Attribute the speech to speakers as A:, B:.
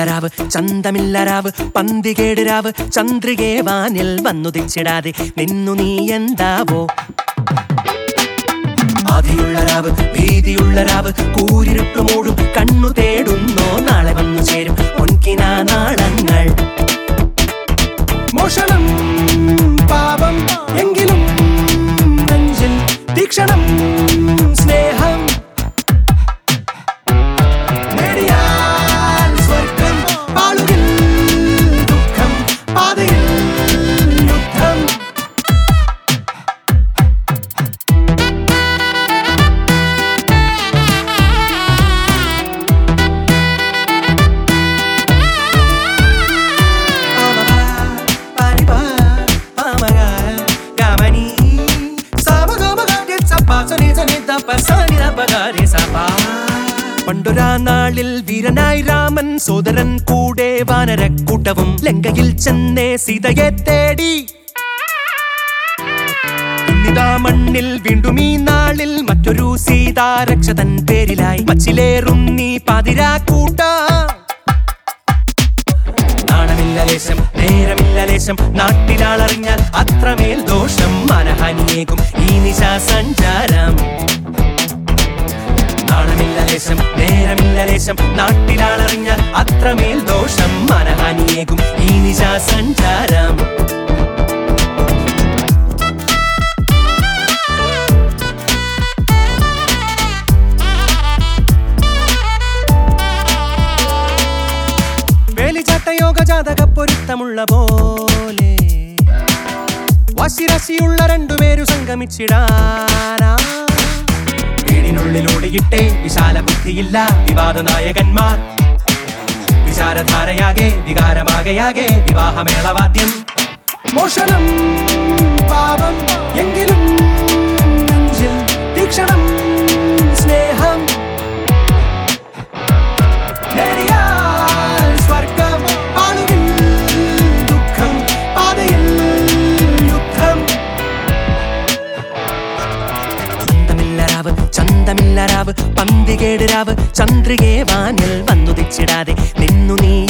A: രാവ് ചന്തമില്ല രാവ് പന്തികേട് രാവ് ചന്ദ്രികേ വാനിൽ വന്നുദിച്ചിടാതെ നിന്നു നീ എന്താവോ ആധിയുള്ള രാവ് ഭീതിയുള്ള രാവ് കൂരിരുട്ടു മൂടും കണ്ണു തേടുന്നോ നാളെ വന്നു ചേരും പൊൻകിനാ നാളങ്ങൾ മോഷണം പാപം എങ്കിലും നെഞ്ചിൽ തീക്ഷണം സ്നേഹം നേടിയാൽ സ്വർഗം പാളുകിൽ ദുഃഖം പാതയിൽ യുദ്ധം പണ്ടൊരാ നാളിൽ വീരനായി രാമൻ സോദരൻ കൂടെ വാനരക്കൂട്ടവും ലങ്കയിൽ ചെന്നേ സീതയെ തേടി ഇന്നിതാ മണ്ണിൽ വീണ്ടും ഈ നാളിൽ മറ്റൊരു സീതാരക്ഷതൻ പേരിലായി മച്ചിലേറും നീ പാതിരാക്കൂട്ട നാണമില്ല ലേശം നേരമില്ല ലേശം നാട്ടിലാളറിഞ്ഞാൽ അത്രമേൽ ദോഷം മനഹാനിയേകും ഈ നിശാ സഞ്ചാരം നാണമില്ല ലേശം നേരമില്ല ലേശം നാട്ടിലാളറിഞ്ഞാൽ അത്രമേൽ ദോഷം മനഹാനിയേകും ഈ നിശാ സഞ്ചാരം വേലിച്ചാട്ടയോഗ ജാതക പൊരുത്തമുള്ള പോലെ വശിരശിയുള്ള രണ്ടുപേരു സംഗമിച്ചിടാനാ വീടിനുള്ളിലൂടെയിട്ടേ വിശാല ബുദ്ധിയില്ല വിവാദ നായകന്മാർ വിചാരധാരയാകെ വികാരമാകയാകെ വിവാഹമേളവാദ്യം മോഷണം പാപം എങ്കിലും നെഞ്ചിൽ തീക്ഷണം സ്നേഹം നേടിയാൽ സ്വർഗം പാളുകിൽ ദുഃഖം പാതയിൽ യുദ്ധം ചന്തമില്ല രാവ് ചന്തമില്ല രാവ് പന്തികേട് രാവ് ചന്ദ്രികേ വാനിൽ വന്നുദിച്ചിടാതെ നിന്നു നീ